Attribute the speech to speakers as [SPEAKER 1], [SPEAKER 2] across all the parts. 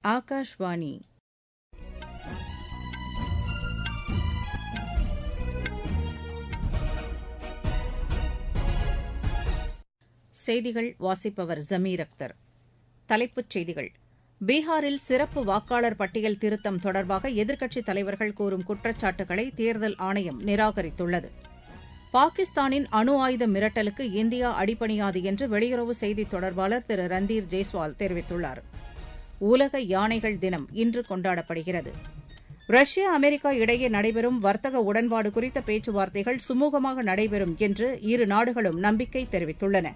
[SPEAKER 1] ஆகாஷ்வாணி செய்திகள் வாசிப்பவர் ஜமீர் அக்தர் தலைப்புச் செய்திகள் பீகாரில் சிறப்பு வாக்காளர் பட்டியல் திருத்தம் தொடர்பாக எதிர்க்கட்சித் தலைவர்கள் கூறும் குற்றச்சாட்டுகளை தேர்தல் ஆணையம் நிராகரித்துள்ளது பாகிஸ்தானின் அணு ஆயுத மிரட்டலுக்கு இந்தியா அடிபணியாது என்று வெளியுறவு செய்தித் தொடர்பாளர் திரு ரந்தீர் ஜெய்ஸ்வால் தெரிவித்துள்ளார் உலக யானைகள் தினம் இன்று கொண்டாடப்படுகிறது ரஷ்யா அமெரிக்கா இடையே நடைபெறும் வர்த்தக உடன்பாடு குறித்த பேச்சுவார்த்தைகள் சுமூகமாக நடைபெறும் என்று இரு நாடுகளும் நம்பிக்கை தெரிவித்துள்ளன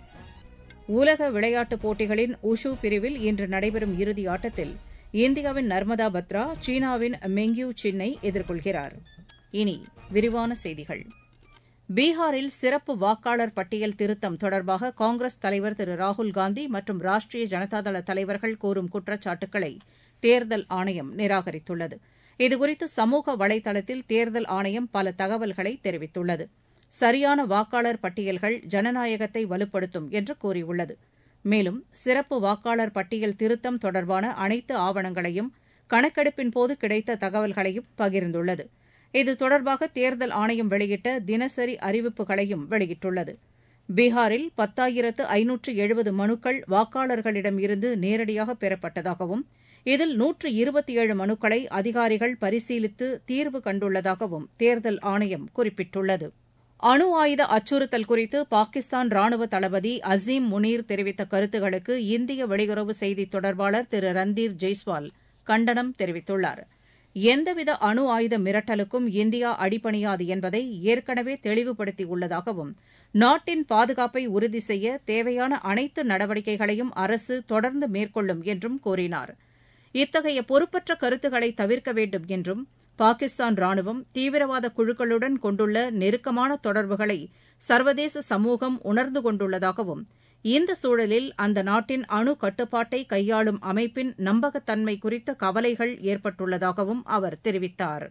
[SPEAKER 1] உலக விளையாட்டுப் போட்டிகளின் உஷு பிரிவில் இன்று நடைபெறும் இறுதி ஆட்டத்தில் இந்தியாவின் நர்மதா பத்ரா சீனாவின் மெங்யூ சின்னை எதிர்கொள்கிறார் இனி விரிவான செய்திகள் பீகாரில் சிறப்பு வாக்காளர் பட்டியல் திருத்தம் தொடர்பாக காங்கிரஸ் தலைவர் திரு ராகுல்காந்தி மற்றும் ராஷ்டிரிய ஜனதாதள தலைவர்கள் கூறும் குற்றச்சாட்டுக்களை தேர்தல் ஆணையம் நிராகரித்துள்ளது இதுகுறித்து சமூக வலைதளத்தில் தேர்தல் ஆணையம் பல தகவல்களை தெரிவித்துள்ளது சரியான வாக்காளர் பட்டியல்கள் ஜனநாயகத்தை வலுப்படுத்தும் என்று கூறியுள்ளது மேலும் சிறப்பு வாக்காளர் பட்டியல் திருத்தம் தொடர்பான அனைத்து ஆவணங்களையும் கணக்கெடுப்பின் போது கிடைத்த தகவல்களையும் பகிர்ந்துள்ளது இது தொடர்பாக தேர்தல் ஆணையம் வெளியிட்ட தினசரி அறிவிப்புகளையும் வெளியிட்டுள்ளது பீகாரில் பத்தாயிரத்து ஐநூற்று எழுபது மனுக்கள் வாக்காளர்களிடம் இருந்து நேரடியாக பெறப்பட்டதாகவும் இதில் நூற்று இருபத்தி ஏழு மனுக்களை அதிகாரிகள் பரிசீலித்து தீர்வு கண்டுள்ளதாகவும் தேர்தல் ஆணையம் குறிப்பிட்டுள்ளது அணு ஆயுத அச்சுறுத்தல் குறித்து பாகிஸ்தான் ராணுவ தளபதி அசீம் முனீர் தெரிவித்த கருத்துகளுக்கு இந்திய வெளியுறவு செய்தித் தொடர்பாளர் திரு ரந்தீர் ஜெய்ஸ்வால் கண்டனம் தெரிவித்துள்ளார் எந்தவித அணு ஆயுத மிரட்டலுக்கும் இந்தியா அடிபணியாது என்பதை ஏற்கனவே தெளிவுபடுத்தியுள்ளதாகவும் நாட்டின் பாதுகாப்பை உறுதி செய்ய தேவையான அனைத்து நடவடிக்கைகளையும் அரசு தொடர்ந்து மேற்கொள்ளும் என்றும் கூறினார் இத்தகைய பொறுப்பற்ற கருத்துக்களை தவிர்க்க வேண்டும் என்றும் பாகிஸ்தான் ராணுவம் தீவிரவாத குழுக்களுடன் கொண்டுள்ள நெருக்கமான தொடர்புகளை சர்வதேச சமூகம் உணர்ந்து கொண்டுள்ளதாகவும் இந்த சூழலில் அந்த நாட்டின் அணு கட்டுப்பாட்டை கையாளும் அமைப்பின் நம்பகத்தன்மை குறித்த கவலைகள் ஏற்பட்டுள்ளதாகவும் அவர் தெரிவித்தார்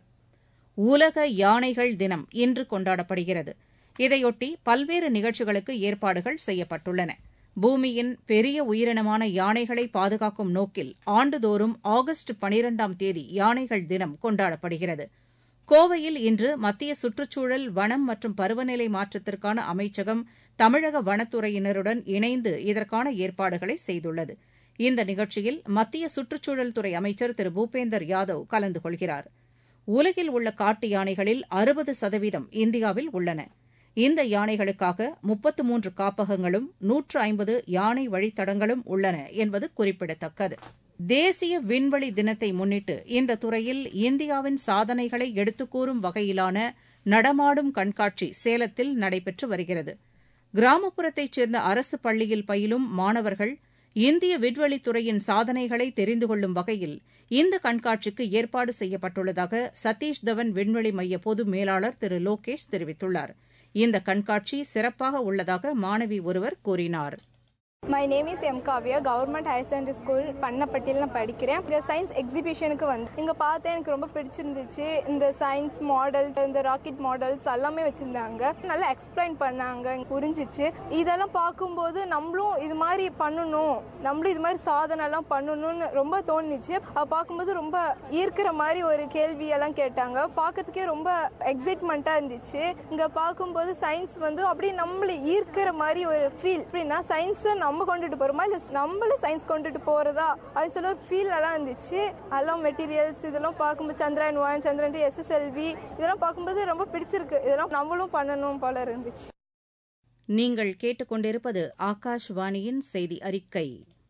[SPEAKER 1] உலக யானைகள் தினம் இன்று கொண்டாடப்படுகிறது இதையொட்டி பல்வேறு நிகழ்ச்சிகளுக்கு ஏற்பாடுகள் செய்யப்பட்டுள்ளன பூமியின் பெரிய உயிரினமான யானைகளை பாதுகாக்கும் நோக்கில் ஆண்டுதோறும் ஆகஸ்ட் பனிரெண்டாம் தேதி யானைகள் தினம் கொண்டாடப்படுகிறது கோவையில் இன்று மத்திய சுற்றுச்சூழல் வனம் மற்றும் பருவநிலை மாற்றத்திற்கான அமைச்சகம் தமிழக வனத்துறையினருடன் இணைந்து இதற்கான ஏற்பாடுகளை செய்துள்ளது இந்த நிகழ்ச்சியில் மத்திய சுற்றுச்சூழல் துறை அமைச்சர் திரு பூபேந்தர் யாதவ் கலந்து கொள்கிறார் உலகில் உள்ள காட்டு யானைகளில் அறுபது சதவீதம் இந்தியாவில் உள்ளன இந்த யானைகளுக்காக முப்பத்து மூன்று காப்பகங்களும் நூற்று ஐம்பது யானை வழித்தடங்களும் உள்ளன என்பது குறிப்பிடத்தக்கது தேசிய விண்வெளி தினத்தை முன்னிட்டு இந்த துறையில் இந்தியாவின் சாதனைகளை எடுத்துக்கூறும் வகையிலான நடமாடும் கண்காட்சி சேலத்தில் நடைபெற்று வருகிறது கிராமப்புறத்தைச் சேர்ந்த அரசு பள்ளியில் பயிலும் மாணவர்கள் இந்திய விண்வெளித்துறையின் சாதனைகளை தெரிந்து கொள்ளும் வகையில் இந்த கண்காட்சிக்கு ஏற்பாடு செய்யப்பட்டுள்ளதாக சதீஷ் தவன் விண்வெளி மைய பொது மேலாளர் திரு லோகேஷ் தெரிவித்துள்ளார் இந்த கண்காட்சி சிறப்பாக உள்ளதாக மாணவி ஒருவர் கூறினார்
[SPEAKER 2] my name is M Kavya government higher secondary school பண்ணப்பட்டியில் நான் படிக்கிறேன் இந்த சயின்ஸ் எக்ஸிபிஷனுக்கு வந்து இங்கே பார்த்தேன் எனக்கு ரொம்ப பிடிச்சிருந்துச்சு இந்த சயின்ஸ் மாடல்ஸ் இந்த ராக்கெட் மாடல்ஸ் எல்லாமே வச்சுருந்தாங்க நல்லா எக்ஸ்பிளைன் பண்ணாங்க புரிஞ்சிச்சு இதெல்லாம் பார்க்கும்போது நம்மளும் இது மாதிரி பண்ணணும் நம்மளும் இது மாதிரி சாதனைலாம் பண்ணணும்னு ரொம்ப தோணுச்சு அதை பார்க்கும்போது ரொம்ப ஈர்க்கிற மாதிரி ஒரு கேள்வியெல்லாம் கேட்டாங்க பார்க்கறதுக்கே ரொம்ப எக்ஸைட்மெண்ட்டாக இருந்துச்சு இங்கே பார்க்கும்போது சயின்ஸ் வந்து அப்படியே நம்மளை ஈர்க்கிற மாதிரி ஒரு ஃபீல் அப்படின்னா சயின்ஸை நம்ம கொண்டுட்டு போகிறோமா இல்லை நம்மளும் சயின்ஸ் கொண்டுட்டு போகிறதா அது சொல்ல ஒரு ஃபீல் எல்லாம் இருந்துச்சு அதெல்லாம் மெட்டீரியல்ஸ் இதெல்லாம் பார்க்கும்போது Chandrayaan one Chandrayaan two SSLV இதெல்லாம் பார்க்கும்போது ரொம்ப பிடிச்சிருக்கு இதெல்லாம் நம்மளும் பண்ணணும் போல இருந்துச்சு
[SPEAKER 1] நீங்கள் கேட்டுக்கொண்டிருப்பது ஆகாஷ்வாணியின் செய்தி அறிக்கை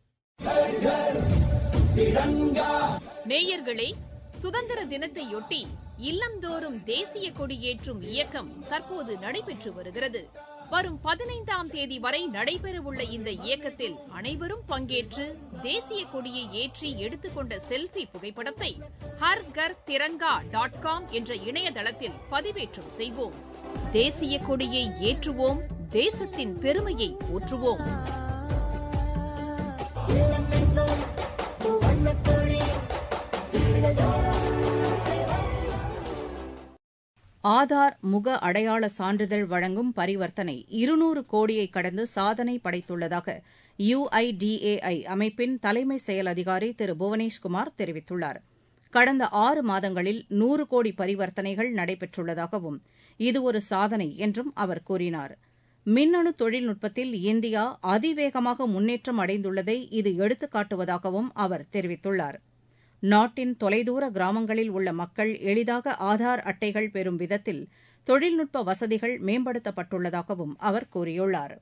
[SPEAKER 3] நேயர்களே சுதந்திர தினத்தையொட்டி இல்லந்தோறும் தேசிய கொடியேற்றும் இயக்கம் தற்போது நடைபெற்று வருகிறது வரும் பதினைந்தாம் தேதி வரை நடைபெறவுள்ள இந்த இயக்கத்தில் அனைவரும் பங்கேற்று தேசிய கொடியை ஏற்றி எடுத்துக்கொண்ட செல்ஃபி புகைப்படத்தை ஹர் கர் திரங்கா டாட் காம் என்ற இணையதளத்தில் பதிவேற்றம் செய்வோம் தேசிய கொடியை ஏற்றுவோம் தேசத்தின் பெருமையை போற்றுவோம்
[SPEAKER 1] ஆதார் முக அடையாள சான்றிதழ் வழங்கும் பரிவர்த்தனை இருநூறு கோடியை கடந்து சாதனை படைத்துள்ளதாக யுஐடிஏஐ அமைப்பின் தலைமை செயல் அதிகாரி திரு புவனேஷ்குமார் தெரிவித்துள்ளார் கடந்த ஆறு மாதங்களில் நூறு கோடி பரிவர்த்தனைகள் நடைபெற்றுள்ளதாகவும் இது ஒரு சாதனை என்றும் அவர் கூறினார் மின்னணு தொழில்நுட்பத்தில் இந்தியா அதிவேகமாக முன்னேற்றம் அடைந்துள்ளதை இது எடுத்துக்காட்டுவதாகவும் அவர் தெரிவித்துள்ளார் நாட்டின் தொலைதூர கிராமங்களில் உள்ள மக்கள் எளிதாக ஆதார் அட்டைகள் பெறும் விதத்தில் தொழில்நுட்ப வசதிகள் மேம்படுத்தப்பட்டுள்ளதாகவும் அவர் கூறியுள்ளார்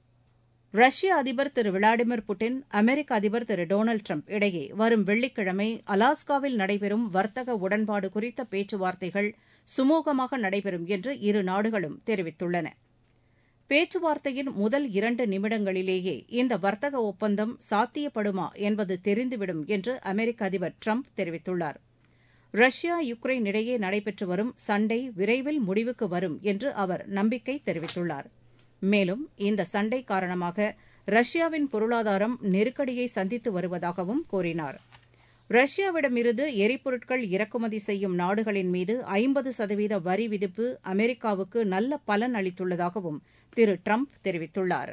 [SPEAKER 1] ரஷ்ய அதிபர் திரு விளாடிமிர் புட்டின் அமெரிக்க அதிபர் திரு டொனால்டு டிரம்ப் இடையே வரும் வெள்ளிக்கிழமை அலாஸ்காவில் நடைபெறும் வர்த்தக உடன்பாடு குறித்த பேச்சுவார்த்தைகள் சுமூகமாக நடைபெறும் என்று இரு நாடுகளும் தெரிவித்துள்ளன பேச்சுவார்த்தையின் முதல் இரண்டு நிமிடங்களிலேயே இந்த வர்த்தக ஒப்பந்தம் சாத்தியப்படுமா என்பது தெரிந்துவிடும் என்று அமெரிக்க அதிபர் டிரம்ப் தெரிவித்துள்ளார் ரஷ்யா யுக்ரைன் இடையே நடைபெற்று வரும் சண்டை விரைவில் முடிவுக்கு வரும் என்று அவர் நம்பிக்கை தெரிவித்துள்ளார் மேலும் இந்த சண்டை காரணமாக ரஷ்யாவின் பொருளாதாரம் நெருக்கடியை சந்தித்து வருவதாகவும் கூறினார் ரஷ்யாவிடமிருந்து எரிபொருட்கள் இறக்குமதி செய்யும் நாடுகளின் மீது ஐம்பது சதவீத வரி விதிப்பு அமெரிக்காவுக்கு நல்ல பலன் அளித்துள்ளதாகவும் திரு டிரம்ப் தெரிவித்துள்ளார்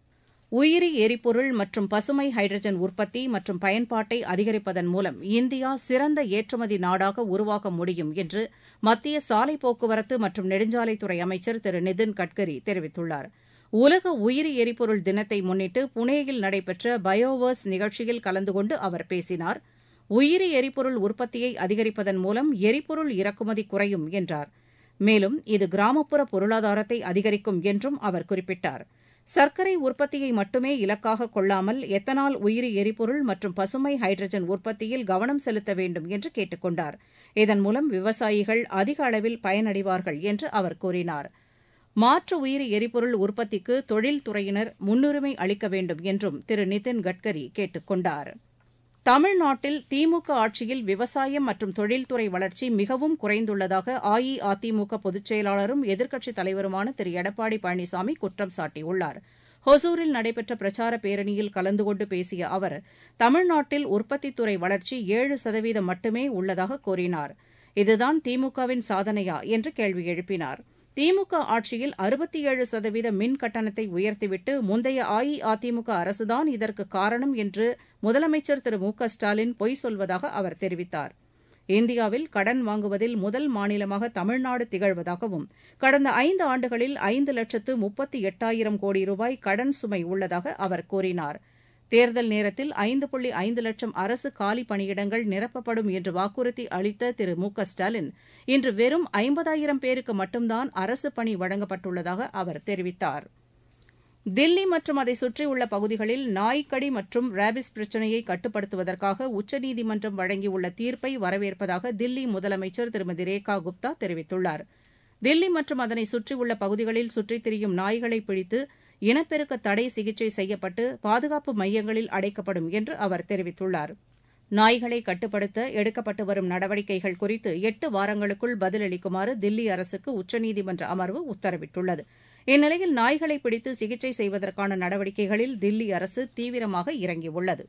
[SPEAKER 1] உயிரி எரிபொருள் மற்றும் பசுமை ஹைட்ரஜன் உற்பத்தி மற்றும் பயன்பாட்டை அதிகரிப்பதன் மூலம் இந்தியா சிறந்த ஏற்றுமதி நாடாக உருவாக முடியும் என்று மத்திய சாலை போக்குவரத்து மற்றும் நெடுஞ்சாலைத்துறை அமைச்சர் திரு நிதின் கட்கரி தெரிவித்துள்ளார் உலக உயிரி எரிபொருள் தினத்தை முன்னிட்டு புனேயில் நடைபெற்ற பயோவர்ஸ் நிகழ்ச்சியில் கலந்து கொண்டு அவர் பேசினார் உயிரி எரிபொருள் உற்பத்தியை அதிகரிப்பதன் மூலம் எரிபொருள் இறக்குமதி குறையும் என்றார் மேலும் இது கிராமப்புற பொருளாதாரத்தை அதிகரிக்கும் என்றும் அவர் குறிப்பிட்டார் சர்க்கரை உற்பத்தியை மட்டுமே இலக்காக கொள்ளாமல் எத்தனால் உயிரி எரிபொருள் மற்றும் பசுமை ஹைட்ரஜன் உற்பத்தியில் கவனம் செலுத்த வேண்டும் என்று கேட்டுக் கொண்டார் இதன் மூலம் விவசாயிகள் அதிக அளவில் பயனடைவார்கள் என்று அவர் கூறினார் மாற்று உயிரி எரிபொருள் உற்பத்திக்கு தொழில்துறையினர் முன்னுரிமை அளிக்க வேண்டும் என்றும் திரு நிதின் கட்கரி கேட்டுக் கொண்டார் தமிழ்நாட்டில் திமுக ஆட்சியில் விவசாயம் மற்றும் தொழில்துறை வளர்ச்சி மிகவும் குறைந்துள்ளதாக அஇஅதிமுக பொதுச் செயலாளரும் எதிர்க்கட்சித் தலைவருமான திரு எடப்பாடி பழனிசாமி குற்றம் சாட்டியுள்ளார் ஹொசூரில் நடைபெற்ற பிரச்சார பேரணியில் கலந்து கொண்டு பேசிய அவர் தமிழ்நாட்டில் உற்பத்தித்துறை வளர்ச்சி ஏழு சதவீதம் மட்டுமே உள்ளதாக கூறினார் இதுதான் திமுகவின் சாதனையா என்று கேள்வி எழுப்பினார் திமுக ஆட்சியில் அறுபத்தி ஏழு சதவீத மின் கட்டணத்தை உயர்த்திவிட்டு முந்தைய அஇஅதிமுக அரசுதான் இதற்கு காரணம் என்று முதலமைச்சர் திரு மு க ஸ்டாலின் பொய் சொல்வதாக அவர் தெரிவித்தார் இந்தியாவில் கடன் வாங்குவதில் முதல் மாநிலமாக தமிழ்நாடு திகழ்வதாகவும் கடந்த ஐந்து ஆண்டுகளில் ஐந்து லட்சத்து முப்பத்தி எட்டாயிரம் கோடி ரூபாய் கடன் சுமை உள்ளதாக அவர் கூறினார் தேர்தல் நேரத்தில் ஐந்து புள்ளி ஐந்து லட்சம் அரசு காலி பணியிடங்கள் நிரப்பப்படும் என்று வாக்குறுதி அளித்த திரு மு க ஸ்டாலின் இன்று வெறும் ஐம்பதாயிரம் பேருக்கு மட்டும்தான் அரசு பணி வழங்கப்பட்டுள்ளதாக அவர் தெரிவித்தார் தில்லி மற்றும் அதை சுற்றியுள்ள பகுதிகளில் நாய்க்கடி மற்றும் ரேபிஸ் பிரச்சினையை கட்டுப்படுத்துவதற்காக உச்சநீதிமன்றம் வழங்கியுள்ள தீர்ப்பை வரவேற்பதாக தில்லி முதலமைச்சர் திருமதி ரேகா குப்தா தெரிவித்துள்ளார் தில்லி மற்றும் அதனை சுற்றியுள்ள பகுதிகளில் சுற்றித் திரியும் நாய்களை பிடித்து இனப்பெருக்க தடை சிகிச்சை செய்யப்பட்டு பாதுகாப்பு மையங்களில் அடைக்கப்படும் என்று அவர் தெரிவித்துள்ளார் நாய்களை கட்டுப்படுத்த எடுக்கப்பட்டு வரும் நடவடிக்கைகள் குறித்து எட்டு வாரங்களுக்குள் பதிலளிக்குமாறு தில்லி அரசுக்கு உச்சநீதிமன்ற அமர்வு உத்தரவிட்டுள்ளது இந்நிலையில் நாய்களை பிடித்து சிகிச்சை செய்வதற்கான நடவடிக்கைகளில் தில்லி அரசு தீவிரமாக இறங்கியுள்ளது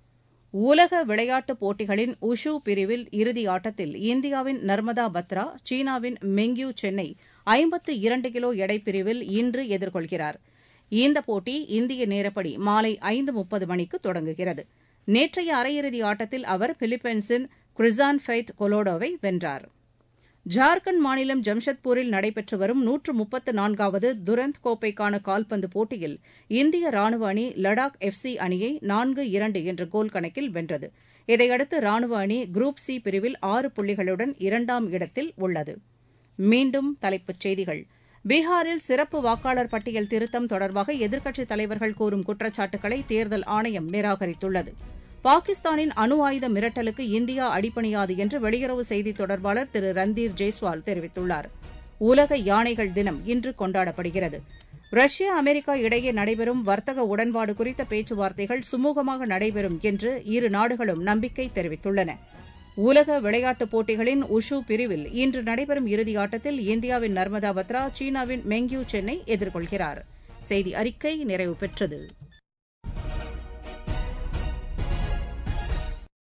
[SPEAKER 1] உலக விளையாட்டுப் போட்டிகளின் உஷு பிரிவில் இறுதி ஆட்டத்தில் இந்தியாவின் நர்மதா பத்ரா சீனாவின் மெங்யூ சென்னை ஐம்பத்து இரண்டு கிலோ எடை பிரிவில் இன்று எதிர்கொள்கிறார் இந்த போட்டி இந்திய நேரப்படி மாலை ஐந்து முப்பது மணிக்கு தொடங்குகிறது நேற்றைய அரையிறுதி ஆட்டத்தில் அவர் பிலிப்பைன்ஸின் கிறிசான் ஃபெய்த் கொலோடோவை வென்றார் ஜார்க்கண்ட் மாநிலம் ஜம்ஷெத்பூரில் நடைபெற்று வரும் நூற்று முப்பத்து நான்காவது துரந்த் கோப்பைக்கான கால்பந்து போட்டியில் இந்திய ராணுவ அணி லடாக் எஃப் சி அணியை நான்கு இரண்டு என்ற கோல் கணக்கில் வென்றது இதையடுத்து ராணுவ அணி குரூப் சி பிரிவில் ஆறு புள்ளிகளுடன் இரண்டாம் இடத்தில் உள்ளது மீண்டும் தலைப்புச் செய்திகள் பீகாரில் சிறப்பு வாக்காளர் பட்டியல் திருத்தம் தொடர்பாக எதிர்க்கட்சித் தலைவர்கள் கூறும் குற்றச்சாட்டுகளை தேர்தல் ஆணையம் நிராகரித்துள்ளது பாகிஸ்தானின் அணு ஆயுத மிரட்டலுக்கு இந்தியா அடிபணியாது என்று வெளியுறவு செய்தித் தொடர்பாளர் திரு ரந்தீர் ஜெய்ஸ்வால் தெரிவித்துள்ளார் உலக யானைகள் தினம் இன்று கொண்டாடப்படுகிறது ரஷ்யா அமெரிக்கா இடையே நடைபெறும் வர்த்தக உடன்பாடு குறித்த பேச்சுவார்த்தைகள் சுமூகமாக நடைபெறும் என்று இரு நாடுகளும் நம்பிக்கை தெரிவித்துள்ளன உலக விளையாட்டுப் போட்டிகளின் உஷு பிரிவில் இன்று நடைபெறும் இறுதியாட்டத்தில் இந்தியாவின் நர்மதா பத்ரா சீனாவின் மெங்யூ சென்னை எதிர்கொள்கிறார் செய்தி அறிக்கை நிறைவு பெற்றது